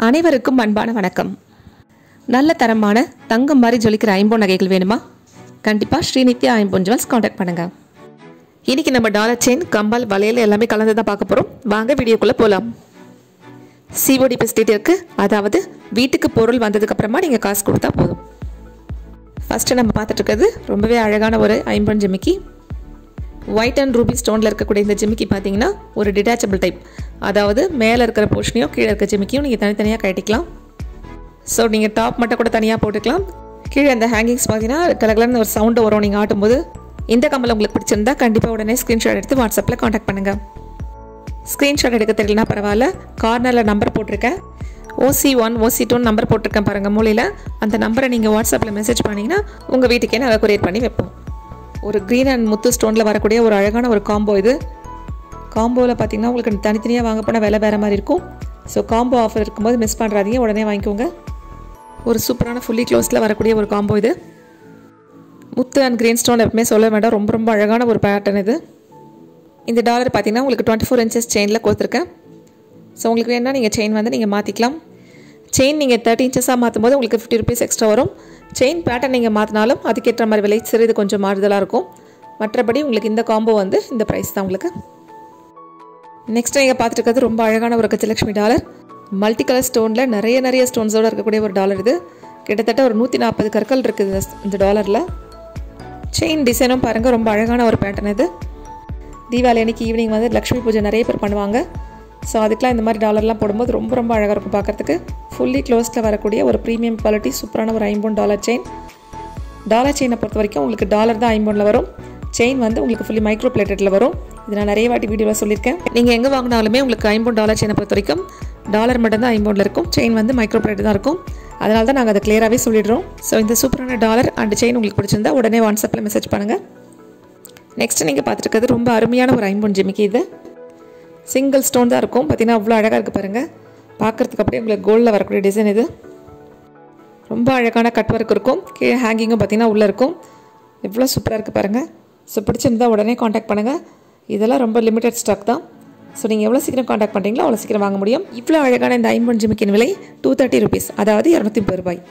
அனைவருக்கும் அன்பான வணக்கம் நல்ல தரமான தங்கம் மாதிரி ஜொலிக்கிற ஐம்பொன் நகைகள் வேணுமா கண்டிப்பாக ஸ்ரீநித்யா ஐம்பொன் ஜுவல்ஸ் காண்டாக்ட் பண்ணுங்க இன்னைக்கு நம்ம டாலர் செயின் கம்பால் வளையல் எல்லாமே கலந்து தான் பார்க்க போகிறோம் வாங்க வீடியோக்குள்ளே போகலாம் சிஓடி ஃபெசிலிட்டி இருக்குது அதாவது வீட்டுக்கு பொருள் வந்ததுக்கு அப்புறமா நீங்கள் காசு கொடுத்தா போதும் ஃபஸ்ட்டு நம்ம பார்த்துட்டு இருக்கிறது ரொம்பவே அழகான ஒரு ஐம்பொன் ஜிமிக்கி ஒயிட் அண்ட் ரூபி ஸ்டோனில் இருக்கக்கூடிய இந்த ஜிமிக்கி பார்த்தீங்கன்னா ஒரு டிட்டாச்சபிள் டைப் அதாவது மேலே இருக்கிற போர்ஷனையும் கீழே இருக்க ஜிமிக்கியும் நீங்கள் தனித்தனியாக கட்டிக்கலாம் ஸோ நீங்கள் டாப் மட்டும் கூட தனியாக போட்டுக்கலாம் கீழே அந்த ஹேங்கிங்ஸ் பார்த்தீங்கன்னா கலகலன்னு ஒரு சவுண்டு வரும் நீங்கள் ஆட்டும்போது இந்த கம்மல் உங்களுக்கு பிடிச்சிருந்தா கண்டிப்பாக உடனே ஸ்க்ரீன்ஷாட் எடுத்து வாட்ஸ்அப்பில் காண்டாக்ட் பண்ணுங்கள் ஸ்க்ரீன்ஷாட் எடுக்க தெரியலனா பரவாயில்ல கார்னரில் நம்பர் போட்டிருக்கேன் ஓசி ஒன் ஓசி டூன்னு நம்பர் போட்டிருக்கேன் பாருங்கள் மூலையில் அந்த நம்பரை நீங்கள் வாட்ஸ்அப்பில் மெசேஜ் பண்ணிங்கன்னா உங்கள் வீட்டுக்கே நாங்கள் கொரியர் பண்ணி வைப்போம் ஒரு க்ரீன் அண்ட் முத்து ஸ்டோனில் வரக்கூடிய ஒரு அழகான ஒரு காம்போ இது காம்போவில் பார்த்தீங்கன்னா உங்களுக்கு தனித்தனியாக வாங்க போனால் விலை வேறு மாதிரி இருக்கும் ஸோ காம்போ ஆஃபர் இருக்கும்போது மிஸ் பண்ணுறாதீங்க உடனே வாங்கிக்கோங்க ஒரு சூப்பரான ஃபுல்லி க்ளோஸில் வரக்கூடிய ஒரு காம்போ இது முத்து அண்ட் க்ரீன் ஸ்டோன் எப்பவுமே சொல்ல வேண்டாம் ரொம்ப ரொம்ப அழகான ஒரு பேட்டர்ன் இது இந்த டாலர் பார்த்தீங்கன்னா உங்களுக்கு டுவெண்ட்டி ஃபோர் இன்ச்சஸ் செயினில் கொடுத்துருக்கேன் ஸோ உங்களுக்கு வேணால் நீங்கள் செயின் வந்து நீங்கள் மாற்றிக்கலாம் செயின் நீங்கள் தேர்ட்டி இன்ச்சஸாக மாற்றும் போது உங்களுக்கு ஃபிஃப்டி ருபீஸ் எக்ஸ்ட்ரா வரும் செயின் பேட்டர்ன் நீங்கள் மாற்றினாலும் அதுக்கேற்ற மாதிரி விலை சிறிது கொஞ்சம் மாறுதலாக இருக்கும் மற்றபடி உங்களுக்கு இந்த காம்போ வந்து இந்த ப்ரைஸ் தான் உங்களுக்கு நெக்ஸ்ட் நீங்கள் பார்த்துட்டு இருக்கிறது ரொம்ப அழகான ஒரு கஜலட்சுமி டாலர் மல்டி கலர் ஸ்டோனில் நிறைய நிறைய ஸ்டோன்ஸோடு இருக்கக்கூடிய ஒரு டாலர் இது கிட்டத்தட்ட ஒரு நூற்றி நாற்பது கற்கள் இருக்குது இந்த- இந்த டாலரில் செயின் டிசைனும் பாருங்கள் ரொம்ப அழகான ஒரு பேட்டர்ன் இது தீபாவளி அன்னைக்கு ஈவினிங் வந்து லக்ஷ்மி பூஜை நிறைய பேர் பண்ணுவாங்க ஸோ அதுக்கெலாம் இந்த மாதிரி டாலர்லாம் போடும்போது ரொம்ப ரொம்ப அழகாக இருக்கும் பார்க்கறதுக்கு ஃபுல்லி க்ளோஸில் வரக்கூடிய ஒரு ப்ரீமியம் குவாலிட்டி சூப்பரான ஒரு ஐம்பொன் டாலர் செயின் டாலர் செயினை பொறுத்த வரைக்கும் உங்களுக்கு டாலர் தான் ஐம்பொனில் வரும் செயின் வந்து உங்களுக்கு ஃபுல்லி மைக்ரோ பிளேட்டடில் வரும் இது நான் நிறைய வாட்டி வீடியோவில் சொல்லியிருக்கேன் நீங்கள் எங்கே வாங்கினாலுமே உங்களுக்கு ஐம்பொன் டாலர் செயினை பொறுத்த வரைக்கும் டாலர் மட்டும்தான் ஐம்பொனில் இருக்கும் செயின் வந்து மைக்ரோ பிளேட் தான் இருக்கும் அதனால தான் நாங்கள் அதை கிளியராகவே சொல்லிடுறோம் ஸோ இந்த சூப்பரான டாலர் அண்ட் செயின் உங்களுக்கு பிடிச்சிருந்தா உடனே வாட்ஸ்அப்பில் மெசேஜ் பண்ணுங்கள் நெக்ஸ்ட் நீங்கள் பார்த்துட்டு இருக்கிறது ரொம்ப அருமையான ஒரு ஐம்பொன் ஜிமிக்கி இது சிங்கிள் ஸ்டோன் தான் இருக்கும் பார்த்தீங்கன்னா அவ்வளோ அழகாக இருக்குது பாருங்கள் பார்க்குறதுக்கு அப்படியே உங்களுக்கு கோல்டில் வரக்கூடிய டிசைன் இது ரொம்ப அழகான கட் ஒர்க் இருக்கும் கீழே ஹேங்கிங்கும் பார்த்தீங்கன்னா உள்ளே இருக்கும் எவ்வளோ சூப்பராக இருக்குது பாருங்கள் ஸோ பிடிச்சிருந்தா உடனே காண்டாக்ட் பண்ணுங்கள் இதெல்லாம் ரொம்ப லிமிடெட் ஸ்டாக் தான் ஸோ நீங்கள் எவ்வளோ சீக்கிரம் காண்டாக்ட் பண்ணுறீங்களோ அவ்வளோ சீக்கிரம் வாங்க முடியும் இவ்வளோ அழகான இந்த ஐம்பொன் ஜிமிக்கின் விலை டூ தேர்ட்டி ருபீஸ் அதாவது இரநூத்தி முப்பது ரூபாய்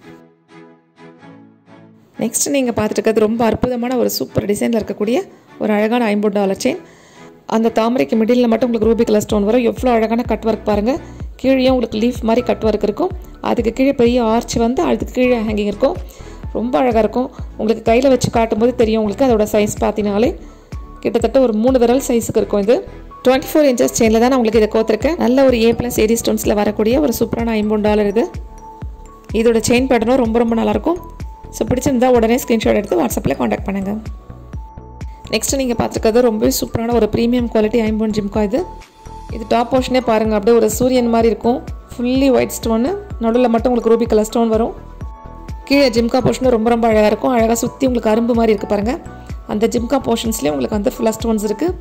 நெக்ஸ்ட் நீங்கள் பார்த்துட்டு இருக்கிறது ரொம்ப அற்புதமான ஒரு சூப்பர் டிசைனில் இருக்கக்கூடிய ஒரு அழகான ஐம்பது டாலர் செயின் அந்த தாமரைக்கு மிடில் மட்டும் உங்களுக்கு ரூபி கலர் ஸ்டோன் வரும் எவ்வளோ அழகான கட் ஒர்க் பாருங்கள் கீழே உங்களுக்கு லீஃப் மாதிரி கட் ஒர்க் இருக்கும் அதுக்கு கீழே பெரிய ஆர்ச் வந்து அதுக்கு கீழே ஹேங்கிங் இருக்கும் ரொம்ப அழகாக இருக்கும் உங்களுக்கு கையில் வச்சு காட்டும்போது தெரியும் உங்களுக்கு அதோட சைஸ் பார்த்தீங்கனாலே கிட்டத்தட்ட ஒரு மூணு விரல் சைஸுக்கு இருக்கும் இது டுவெண்ட்டி ஃபோர் இன்ச்சஸ் செயினில் தான் நான் உங்களுக்கு இதை கோத்திருக்கேன் நல்ல ஒரு ஏ ப்ளஸ் ஏடி ஸ்டோன்ஸில் வரக்கூடிய ஒரு சூப்பரான ஐம்பது டாலர் இது இதோட செயின் பேட்டர்னும் ரொம்ப ரொம்ப நல்லாயிருக்கும் ஸோ பிடிச்சிருந்தா உடனே ஸ்க்ரீன்ஷாட் எடுத்து வாட்ஸ்அப்பில் காண்டாக்ட் பண்ணுங்கள் நெக்ஸ்ட் நீங்கள் பார்த்துருக்கிறது ரொம்பவே சூப்பரான ஒரு ப்ரீமியம் குவாலிட்டி ஐம்பொன் ஜிம்கா இது இது டாப் போர்ஷனே பாருங்கள் அப்படியே ஒரு சூரியன் மாதிரி இருக்கும் ஃபுல்லி ஒயிட் ஸ்டோனு நடுவில் மட்டும் உங்களுக்கு ரூபி கலர் ஸ்டோன் வரும் கீழே ஜிம்கா போர்ஷனும் ரொம்ப ரொம்ப அழகாக இருக்கும் அழகாக சுற்றி உங்களுக்கு அரும்பு மாதிரி இருக்குது பாருங்கள் அந்த ஜிம்கா போர்ஷன்ஸ்லேயே உங்களுக்கு வந்து ஃபுல்லாக ஸ்டோன்ஸ் இருக்குது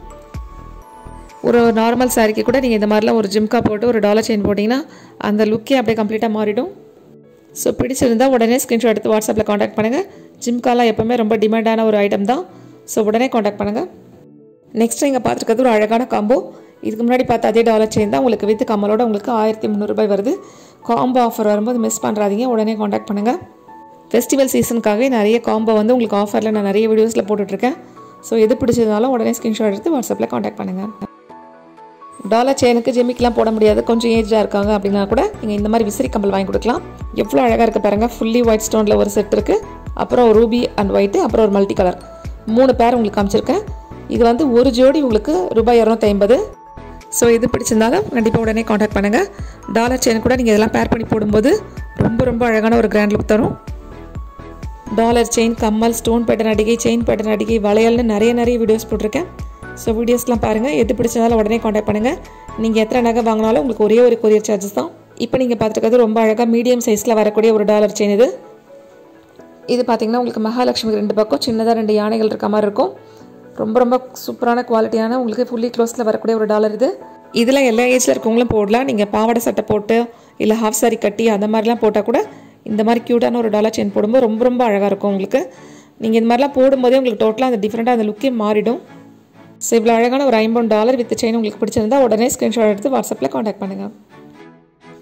ஒரு நார்மல் சாரிக்கு கூட நீங்கள் இந்த மாதிரிலாம் ஒரு ஜிம்கா போட்டு ஒரு டாலர் செயின் போட்டிங்கன்னா அந்த லுக்கே அப்படியே கம்ப்ளீட்டாக மாறிடும் ஸோ பிடிச்சிருந்தா உடனே ஸ்க்ரீன்ஷாட் எடுத்து வாட்ஸ்அப்பில் காண்டாக்ட் பண்ணுங்கள் ஜிம்காலாம் எப்போவுமே ரொம்ப டிமாண்டான ஒரு ஐட்டம் தான் ஸோ உடனே காண்டாக்ட் பண்ணுங்கள் நெக்ஸ்ட் நீங்கள் பார்த்துருக்கிறது ஒரு அழகான காம்போ இதுக்கு முன்னாடி பார்த்த அதே டாலர் செயின் தான் உங்களுக்கு வித் கம்மலோட உங்களுக்கு ஆயிரத்தி முந்நூறுபாய் வருது காம்போ ஆஃபர் வரும்போது மிஸ் பண்ணுறாதீங்க உடனே காண்டாக்ட் பண்ணுங்கள் ஃபெஸ்டிவல் சீசனுக்காகவே நிறைய காம்போ வந்து உங்களுக்கு ஆஃபரில் நான் நிறைய வீடியோஸில் போட்டுட்ருக்கேன் ஸோ எது பிடிச்சதுனாலும் உடனே ஸ்க்ரீன்ஷாட் எடுத்து வாட்ஸ்அப்பில் காண்டாக்ட் பண்ணுங்கள் டாலர் செயினுக்கு ஜெமிக்கெலாம் போட முடியாது கொஞ்சம் ஏஜாக இருக்காங்க அப்படின்னா கூட நீங்கள் இந்த மாதிரி விசிறி கம்பல் வாங்கி கொடுக்கலாம் எவ்வளோ அழகாக இருக்குது பாருங்கள் ஃபுல்லி ஒயிட் ஸ்டோனில் ஒரு செட் இருக்குது அப்புறம் ரூபி அண்ட் ஒயிட்டு அப்புறம் ஒரு மல்டி கலர் மூணு பேர் உங்களுக்கு காமிச்சிருக்கேன் இது வந்து ஒரு ஜோடி உங்களுக்கு ரூபாய் இரநூத்தி ஐம்பது ஸோ இது பிடிச்சிருந்தாலும் கண்டிப்பாக உடனே காண்டாக்ட் பண்ணுங்கள் டாலர் செயின் கூட நீங்கள் இதெல்லாம் பேர் பண்ணி போடும்போது ரொம்ப ரொம்ப அழகான ஒரு கிராண்ட் லுக் தரும் டாலர் செயின் கம்மல் ஸ்டோன் பேட்டர்ன் அடிகை செயின் பேட்டர்ன் அடிகை வளையல்னு நிறைய நிறைய வீடியோஸ் போட்டிருக்கேன் ஸோ வீடியோஸ்லாம் பாருங்கள் எது பிடிச்சதாலும் உடனே காண்டாக்ட் பண்ணுங்கள் நீங்கள் எத்தனை நகை வாங்கினாலும் உங்களுக்கு ஒரே ஒரு கொரியர் சார்ஜஸ் தான் இப்போ நீங்கள் பார்த்துருக்கிறது ரொம்ப அழகாக மீடியம் சைஸில் வரக்கூடிய ஒரு டாலர் செயின் இது இது பார்த்தீங்கன்னா உங்களுக்கு மகாலட்சுமி ரெண்டு பக்கம் சின்னதாக ரெண்டு யானைகள் இருக்க மாதிரி இருக்கும் ரொம்ப ரொம்ப சூப்பரான குவாலிட்டியான உங்களுக்கு ஃபுல்லி க்ளோஸில் வரக்கூடிய ஒரு டாலர் இது இதில் எல்லா ஏஜில் இருக்கவங்களும் போடலாம் நீங்கள் பாவாடை சட்டை போட்டு இல்லை ஹாஃப் சாரி கட்டி அந்த மாதிரிலாம் போட்டால் கூட இந்த மாதிரி க்யூட்டான ஒரு டாலர் செயின் போடும்போது ரொம்ப ரொம்ப அழகாக இருக்கும் உங்களுக்கு நீங்கள் இந்த மாதிரிலாம் போடும்போதே உங்களுக்கு டோட்டலாக அந்த டிஃப்ரெண்ட்டாக அந்த லுக்கே மாறிடும் ஸோ இவ்வளோ அழகான ஒரு ஐம்பது டாலர் வித் செயின் உங்களுக்கு பிடிச்சிருந்தா உடனே ஸ்க்ரீன்ஷாட் எடுத்து வாட்ஸ்அப்பில் காண்டாக்ட் பண்ணுங்கள்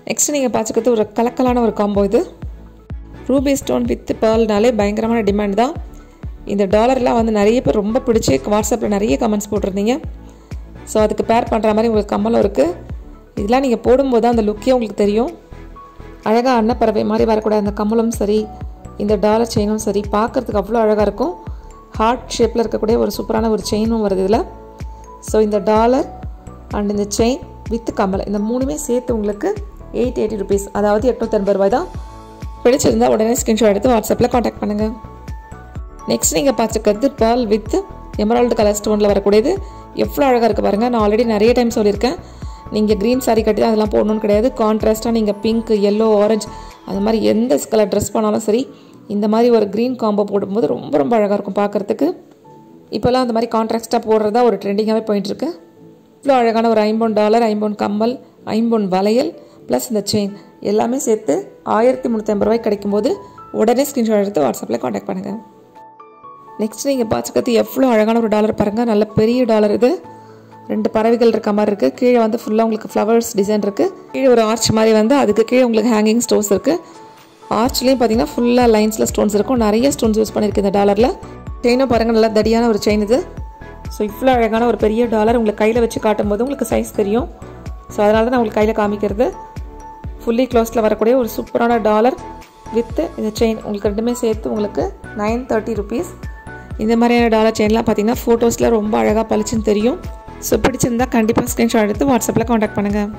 நெக்ஸ்ட் நீங்கள் பார்த்துக்கிறது ஒரு கலக்கலான ஒரு காம்போ இது ரூபி ஸ்டோன் வித் பேர்ல்னாலே பயங்கரமான டிமாண்ட் தான் இந்த டாலர்லாம் வந்து நிறைய பேர் ரொம்ப பிடிச்சி வாட்ஸ்அப்பில் நிறைய கமெண்ட்ஸ் போட்டிருந்தீங்க ஸோ அதுக்கு பேர் பண்ணுற மாதிரி உங்களுக்கு கம்மலும் இருக்குது இதெல்லாம் நீங்கள் போடும்போது தான் அந்த லுக்கே உங்களுக்கு தெரியும் அழகாக அன்னப்பறவை மாதிரி வரக்கூடிய அந்த கம்மலும் சரி இந்த டாலர் செயினும் சரி பார்க்குறதுக்கு அவ்வளோ அழகாக இருக்கும் ஹார்ட் ஷேப்பில் இருக்கக்கூடிய ஒரு சூப்பரான ஒரு செயினும் வருது இதில் ஸோ இந்த டாலர் அண்ட் இந்த செயின் வித் கம்மல் இந்த மூணுமே சேர்த்து உங்களுக்கு எயிட் எயிட்டி ருபீஸ் அதாவது எட்நூற்றி எண்பது ரூபாய் தான் பிடிச்சிருந்தா உடனே ஸ்க்ரீன்ஷாட் எடுத்து வாட்ஸ்அப்பில் காண்டாக்ட் பண்ணுங்கள் நெக்ஸ்ட் நீங்கள் பார்த்துக்கிறது பால் வித் எமரால்டு கலர் ஸ்டோனில் வரக்கூடியது எவ்வளோ அழகாக இருக்குது பாருங்கள் நான் ஆல்ரெடி நிறைய டைம் சொல்லியிருக்கேன் நீங்கள் க்ரீன் சாரீ கட்டி தான் அதெல்லாம் போடணும்னு கிடையாது கான்ட்ராஸ்ட்டாக நீங்கள் பிங்க் எல்லோ ஆரஞ்சு அது மாதிரி எந்த கலர் ட்ரெஸ் பண்ணாலும் சரி இந்த மாதிரி ஒரு க்ரீன் காம்போ போடும்போது ரொம்ப ரொம்ப அழகாக இருக்கும் பார்க்குறதுக்கு இப்போல்லாம் அந்த மாதிரி கான்ட்ராஸ்ட்டாக போடுறதா ஒரு ட்ரெண்டிங்காகவே போயிட்டுருக்கு இவ்வளோ அழகான ஒரு ஐம்பொன் டாலர் ஐம்பொன் கம்மல் ஐம்பொன் வளையல் ப்ளஸ் இந்த செயின் எல்லாமே சேர்த்து ஆயிரத்தி முந்நூற்றி ஐம்பது ரூபாய்க்கு கிடைக்கும்போது உடனே ஸ்க்ரீன்ஷாட் எடுத்து வாட்ஸ்அப்பில் காண்டாக்ட் பண்ணுங்கள் நெக்ஸ்ட் நீங்கள் பார்த்துக்கிறது எவ்வளோ அழகான ஒரு டாலர் பாருங்கள் நல்ல பெரிய டாலர் இது ரெண்டு பறவைகள் இருக்க மாதிரி இருக்குது கீழே வந்து ஃபுல்லாக உங்களுக்கு ஃப்ளவர்ஸ் டிசைன் இருக்குது கீழே ஒரு ஆர்ச் மாதிரி வந்து அதுக்கு கீழே உங்களுக்கு ஹேங்கிங் ஸ்டோன்ஸ் இருக்குது ஆர்ச்லேயும் பார்த்தீங்கன்னா ஃபுல்லாக லைன்ஸில் ஸ்டோன்ஸ் இருக்கும் நிறைய ஸ்டோன்ஸ் யூஸ் பண்ணியிருக்கு இந்த டாலரில் செயினும் பாருங்கள் நல்லா தடியான ஒரு செயின் இது ஸோ இவ்வளோ அழகான ஒரு பெரிய டாலர் உங்களுக்கு கையில் வச்சு காட்டும்போது உங்களுக்கு சைஸ் தெரியும் ஸோ அதனால தான் நான் உங்களுக்கு கையில் காமிக்கிறது ஃபுல்லி க்ளோஸில் வரக்கூடிய ஒரு சூப்பரான டாலர் வித்து இந்த செயின் உங்களுக்கு ரெண்டுமே சேர்த்து உங்களுக்கு நைன் தேர்ட்டி ருபீஸ் இந்த மாதிரியான டாலர் செயின்லாம் பார்த்தீங்கன்னா ஃபோட்டோஸில் ரொம்ப அழகாக பளிச்சுன்னு தெரியும் ஸோ பிடிச்சிருந்தா கண்டிப்பாக ஸ்க்ரீன்ஷாட் எடுத்து வாட்ஸ்அப்பில் காண்டாக்ட் பண்ணுங்கள்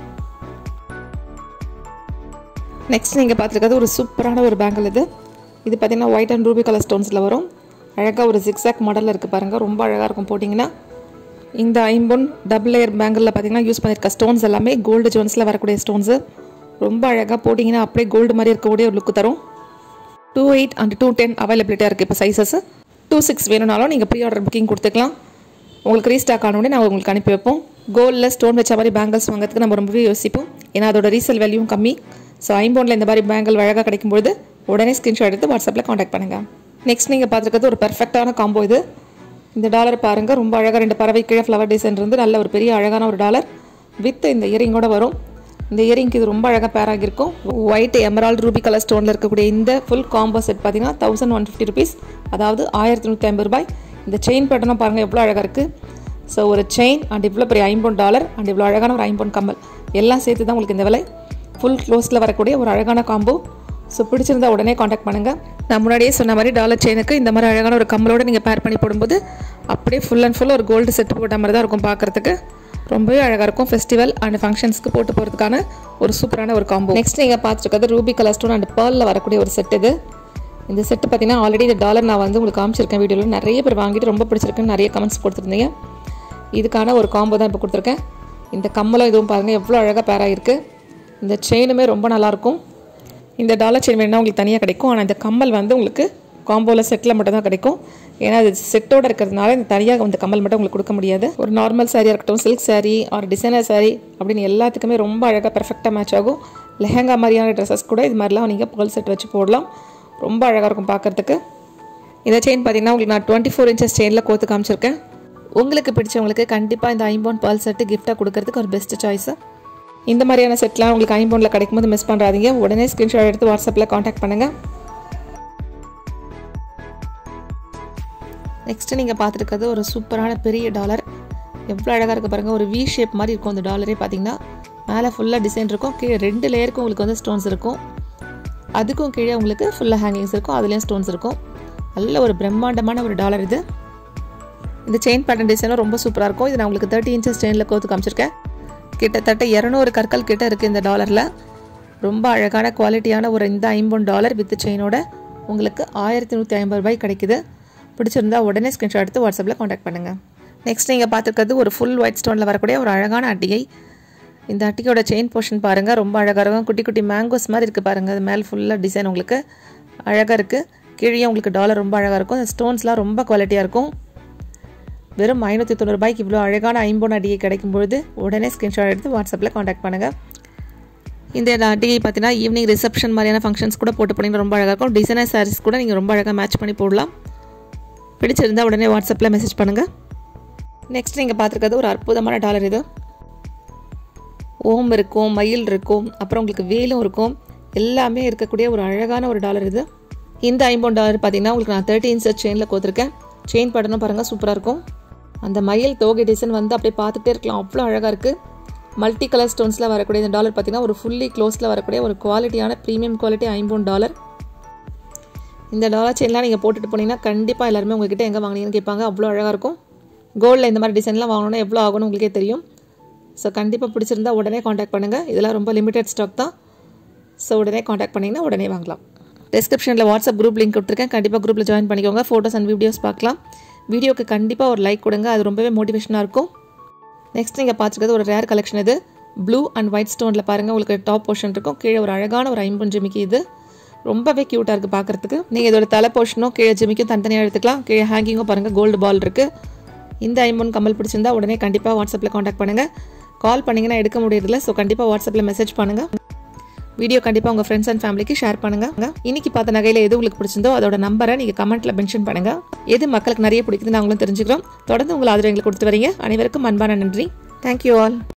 நெக்ஸ்ட் நீங்கள் பார்த்துருக்கிறது ஒரு சூப்பரான ஒரு பேங்கிள் இது இது பார்த்தீங்கன்னா ஒயிட் அண்ட் ரூபி கலர் ஸ்டோன்ஸில் வரும் அழகாக ஒரு ஜிக்ஸாக் மாடலில் இருக்குது பாருங்கள் ரொம்ப அழகாக இருக்கும் போட்டிங்கன்னா இந்த ஐம்பொன் டபுள் லேயர் பேங்கிளில் பார்த்தீங்கன்னா யூஸ் பண்ணியிருக்க ஸ்டோன்ஸ் எல்லாமே கோல்டு ஜோன்ஸில் வரக்கூடிய ஸ்டோன்ஸு ரொம்ப அழகாக போட்டிங்கன்னா அப்படியே கோல்டு மாதிரி இருக்கக்கூடிய ஒரு லுக்கு தரும் two eight and two ten அவைலபிலிட்டியாக இருக்குது இப்போ சைஸஸ் டூ சிக்ஸ் வேணும்னாலும் நீங்கள் ப்ரீ ஆர்டர் புக்கிங் கொடுத்துக்கலாம் உங்களுக்கு ரீஸ்டாக் ஆனோடனே நான் உங்களுக்கு அனுப்பி வைப்போம் கோல்டில் ஸ்டோன் வச்ச மாதிரி பேங்கிள்ஸ் வாங்குறதுக்கு நம்ம ரொம்பவே யோசிப்போம் ஏன்னா அதோட ரீசேல் வேல்யூவும் கம்மி ஸோ ஐம்போனில் இந்த மாதிரி பேங்கிள் அழகாக கிடைக்கும்போது உடனே ஸ்க்ரீன்ஷாட் எடுத்து வாட்ஸ்அப்பில் காண்டாக்ட் பண்ணுங்கள் நெக்ஸ்ட் நீங்கள் பார்த்துருக்கிறது ஒரு பெர்ஃபெக்டான காம்போ இது இந்த டாலர் பாருங்கள் ரொம்ப அழகாக ரெண்டு பறவை கீழே ஃப்ளவர் டிசைன் இருந்து நல்ல ஒரு பெரிய அழகான ஒரு டாலர் வித் இந்த இயரிங்கோட வரும் இந்த இயரிங்க்கு இது ரொம்ப அழகாக பேர் ஆகியிருக்கும் ஒயிட் எமரால்டு ரூபி கலர் ஸ்டோனில் இருக்கக்கூடிய இந்த ஃபுல் காம்போ செட் பார்த்தீங்கன்னா தௌசண்ட் ஒன் ஃபிஃப்டி ருபீஸ் அதாவது ஆயிரத்தி நூற்றி ஐம்பது ரூபாய் இந்த செயின் பேட்டர்னும் பாருங்கள் எவ்வளோ அழகாக இருக்குது ஸோ ஒரு செயின் அண்ட் இவ்வளோ பெரிய ஐம்பொன் டாலர் அண்ட் இவ்வளோ அழகான ஒரு ஐம்பொன் கம்மல் எல்லாம் சேர்த்து தான் உங்களுக்கு இந்த விலை ஃபுல் க்ளோஸில் வரக்கூடிய ஒரு அழகான காம்போ ஸோ பிடிச்சிருந்தா உடனே காண்டாக்ட் பண்ணுங்கள் நான் முன்னாடியே சொன்ன மாதிரி டாலர் செயினுக்கு இந்த மாதிரி அழகான ஒரு கம்மலோடு நீங்கள் பேர் பண்ணி போடும்போது அப்படியே ஃபுல் அண்ட் ஃபுல் ஒரு கோல்டு செட் போட்ட மாதிரி தான் இருக்கும் பார்க்குறதுக்கு ரொம்பவே அழகாக இருக்கும் ஃபெஸ்டிவல் அண்ட் ஃபங்க்ஷன்ஸ்க்கு போட்டு போகிறதுக்கான ஒரு சூப்பரான ஒரு காம்போ நெக்ஸ்ட் நீங்கள் பார்த்துருக்கிறது ரூபி கலர் ஸ்டோன் அண்ட் பேர்லில் வரக்கூடிய ஒரு செட் இது இந்த செட்டு பார்த்தீங்கன்னா ஆல்ரெடி இந்த டாலர் நான் வந்து உங்களுக்கு காமிச்சிருக்கேன் வீடியோவில் நிறைய பேர் வாங்கிட்டு ரொம்ப பிடிச்சிருக்குன்னு நிறைய கமெண்ட்ஸ் கொடுத்துருந்தீங்க இதுக்கான ஒரு காம்போ தான் இப்போ கொடுத்துருக்கேன் இந்த கம்மலும் இதுவும் பாருங்கள் எவ்வளோ அழகாக பேராக இருக்குது இந்த செயினுமே ரொம்ப நல்லாயிருக்கும் இந்த டாலர் செயின் வேணும்னா உங்களுக்கு தனியாக கிடைக்கும் ஆனால் இந்த கம்மல் வந்து உங்களுக்கு காம்போவில் செட்டில் மட்டும் தான் கிடைக்கும் ஏன்னா அது செட்டோட இருக்கிறதுனால இந்த தனியாக இந்த கம்மல் மட்டும் உங்களுக்கு கொடுக்க முடியாது ஒரு நார்மல் சாரியாக இருக்கட்டும் சில்க் சாரீ ஒரு டிசைனர் சாரீ அப்படின்னு எல்லாத்துக்குமே ரொம்ப அழகாக பெர்ஃபெக்டாக மேட்ச் ஆகும் லெஹங்கா மாதிரியான ட்ரெஸ்ஸஸ் கூட இது மாதிரிலாம் நீங்கள் பேர்ல் செட் வச்சு போடலாம் ரொம்ப அழகாக இருக்கும் பார்க்குறதுக்கு இந்த செயின் பார்த்தீங்கன்னா உங்களுக்கு நான் டுவெண்ட்டி ஃபோர் இன்ச்சஸ் செயினில் கோத்து காமிச்சிருக்கேன் உங்களுக்கு பிடிச்சவங்களுக்கு கண்டிப்பாக இந்த ஐம்போன் பேர்ல் செட்டு கிஃப்ட்டாக கொடுக்கறதுக்கு ஒரு பெஸ்ட் சாய்ஸு இந்த மாதிரியான செட்லாம் உங்களுக்கு ஐம்போனில் கிடைக்கும்போது மிஸ் பண்ணுறாதீங்க உடனே ஸ்க்ரீன்ஷாட் எடுத்து வாட்ஸ்அப்பில் காண்டாக்ட் பண்ணுங்கள் நெக்ஸ்ட்டு நீங்கள் பார்த்துருக்கிறது ஒரு சூப்பரான பெரிய டாலர் எவ்வளோ அழகாக இருக்குது பாருங்கள் ஒரு வி ஷேப் மாதிரி இருக்கும் அந்த டாலரே பார்த்தீங்கன்னா மேலே ஃபுல்லாக டிசைன் இருக்கும் கீழே ரெண்டு லேயருக்கும் உங்களுக்கு வந்து ஸ்டோன்ஸ் இருக்கும் அதுக்கும் கீழே உங்களுக்கு ஃபுல்லாக ஹேங்கிங்ஸ் இருக்கும் அதுலேயும் ஸ்டோன்ஸ் இருக்கும் நல்ல ஒரு பிரம்மாண்டமான ஒரு டாலர் இது இந்த செயின் பேட்டர்ன் டிசைனும் ரொம்ப சூப்பராக இருக்கும் இது நான் உங்களுக்கு தேர்ட்டி இன்ச்சஸ் செயினில் கோத்து காமிச்சிருக்கேன் கிட்டத்தட்ட இரநூறு கற்கள் கிட்ட இருக்குது இந்த டாலரில் ரொம்ப அழகான குவாலிட்டியான ஒரு இந்த ஐம்பொன் டாலர் வித் செயினோட உங்களுக்கு ஆயிரத்தி நூற்றி ஐம்பது ரூபாய் கிடைக்குது பிடிச்சிருந்தா உடனே ஸ்க்ரீன்ஷாட் எடுத்து வாட்ஸ்அப்பில் காண்டாக்ட் பண்ணுங்கள் நெக்ஸ்ட் நீங்கள் பார்த்துருக்கிறது ஒரு ஃபுல் ஒயிட் ஸ்டோனில் வரக்கூடிய ஒரு அழகான அட்டிகை இந்த அட்டிகையோட செயின் போர்ஷன் பாருங்கள் ரொம்ப அழகாக இருக்கும் குட்டி குட்டி மேங்கோஸ் மாதிரி இருக்குது பாருங்கள் அது மேலே ஃபுல்லாக டிசைன் உங்களுக்கு அழகாக இருக்குது கீழே உங்களுக்கு டாலர் ரொம்ப அழகாக இருக்கும் அந்த ஸ்டோன்ஸ்லாம் ரொம்ப குவாலிட்டியாக இருக்கும் வெறும் ஐநூற்றி தொண்ணூறுபாய்க்கு இவ்வளோ அழகான ஐம்பொன் அடியை கிடைக்கும் பொழுது உடனே ஸ்க்ரீன்ஷாட் எடுத்து வாட்ஸ்அப்பில் காண்டாக்ட் பண்ணுங்கள் இந்த அடியை பார்த்தீங்கன்னா ஈவினிங் ரிசப்ஷன் மாதிரியான ஃபங்க்ஷன்ஸ் கூட போட்டு போனீங்கன்னா ரொம்ப அழகாக இருக்கும் டிசைனர் சாரீஸ் கூட நீங்கள் ரொம்ப அழகாக மேட்ச் பண்ணி போடலாம் பிடிச்சிருந்தா உடனே வாட்ஸ்அப்பில் மெசேஜ் பண்ணுங்கள் நெக்ஸ்ட் நீங்கள் பார்த்துருக்கிறது ஒரு அற்புதமான டாலர் இது ஓம் இருக்கும் மயில் இருக்கும் அப்புறம் உங்களுக்கு வேலும் இருக்கும் எல்லாமே இருக்கக்கூடிய ஒரு அழகான ஒரு டாலர் இது இந்த ஐம்பது டாலர் பார்த்தீங்கன்னா உங்களுக்கு நான் தேர்ட்டி இன்ச் செயினில் கோத்துருக்கேன் செயின் படணும் பாருங்கள் சூப்பராக இருக்கும் அந்த மயில் தோகை டிசைன் வந்து அப்படியே பார்த்துட்டே இருக்கலாம் அவ்வளோ அழகாக இருக்குது மல்டி கலர் ஸ்டோன்ஸில் வரக்கூடிய இந்த டாலர் பார்த்தீங்கன்னா ஒரு ஃபுல்லி க்ளோஸில் வரக்கூடிய ஒரு குவாலிட்டியான ப்ரீமியம் குவாலிட்டி ஐம்பது டாலர் இந்த டாலர் செயின்லாம் நீங்கள் போட்டுட்டு போனீங்கன்னா கண்டிப்பாக எல்லாருமே உங்ககிட்ட எங்கே வாங்கினீங்கன்னு கேட்பாங்க அவ்வளோ அழகாக இருக்கும் கோல்டில் இந்த மாதிரி டிசைன்லாம் வாங்கணும்னா எவ்வளோ ஆகும்னு உங்களுக்கே தெரியும் ஸோ கண்டிப்பாக பிடிச்சிருந்தா உடனே காண்டாக்ட் பண்ணுங்கள் இதெல்லாம் ரொம்ப லிமிடெட் ஸ்டாக் தான் ஸோ உடனே காண்டாக்ட் பண்ணிங்கன்னா உடனே வாங்கலாம் டிஸ்கிரிப்ஷனில் வாட்ஸ்அப் குரூப் லிங்க் கொடுத்துருக்கேன் கண்டிப்பாக குரூப்பில் ஜாயின் பண்ணிக்கோங்க ஃபோட்டோஸ் அண்ட் வீடியோஸ் பார்க்கலாம் வீடியோக்கு கண்டிப்பாக ஒரு லைக் கொடுங்க அது ரொம்பவே மோட்டிவேஷனாக இருக்கும் நெக்ஸ்ட் நீங்கள் பார்த்துருக்கிறது ஒரு ரேர் கலெக்ஷன் இது ப்ளூ அண்ட் ஒயிட் ஸ்டோனில் பாருங்கள் உங்களுக்கு டாப் போர்ஷன் இருக்கும் கீழே ஒரு அழகான ஒரு ஐம்பொன் ஜிமிக்கி இது ரொம்பவே க்யூட்டாக இருக்குது பார்க்குறதுக்கு நீங்கள் இதோட தலை போர்ஷனும் கீழே ஜிமிக்கும் தனித்தனியாக எடுத்துக்கலாம் கீழே ஹேங்கிங்கும் பாருங்கள் கோல்டு பால் இருக்குது இந்த ஐம்பொன் கம்மல் பிடிச்சிருந்தா உடனே கண்டிப்பாக வாட்ஸ்அப்பில் காண்டாக்ட் பண்ணுங்கள் கால் பண்ணிங்கன்னா எடுக்க முடியறதில்ல ஸோ கண்டிப்பாக வாட்ஸ்அப்பில் மெசேஜ் பண்ணுங்கள் வீடியோ கண்டிப்பாக உங்கள் ஃப்ரெண்ட்ஸ் அண்ட் ஃபேமிலிக்கு ஷேர் பண்ணுங்கள் இன்னைக்கு பார்த்த நகையில் எது உங்களுக்கு பிடிச்சிருந்தோ அதோட நம்பரை நீங்கள் கமெண்ட்டில் மென்ஷன் பண்ணுங்கள் எது மக்களுக்கு நிறைய பிடிக்குதுன்னு நாங்களும் தெரிஞ்சுக்கிறோம் தொடர்ந்து உங்கள் ஆதரவு எங்களுக்கு கொடுத்து வரீங்க அனைவருக்கும் அன்பான நன்றி தேங்க்யூ ஆல்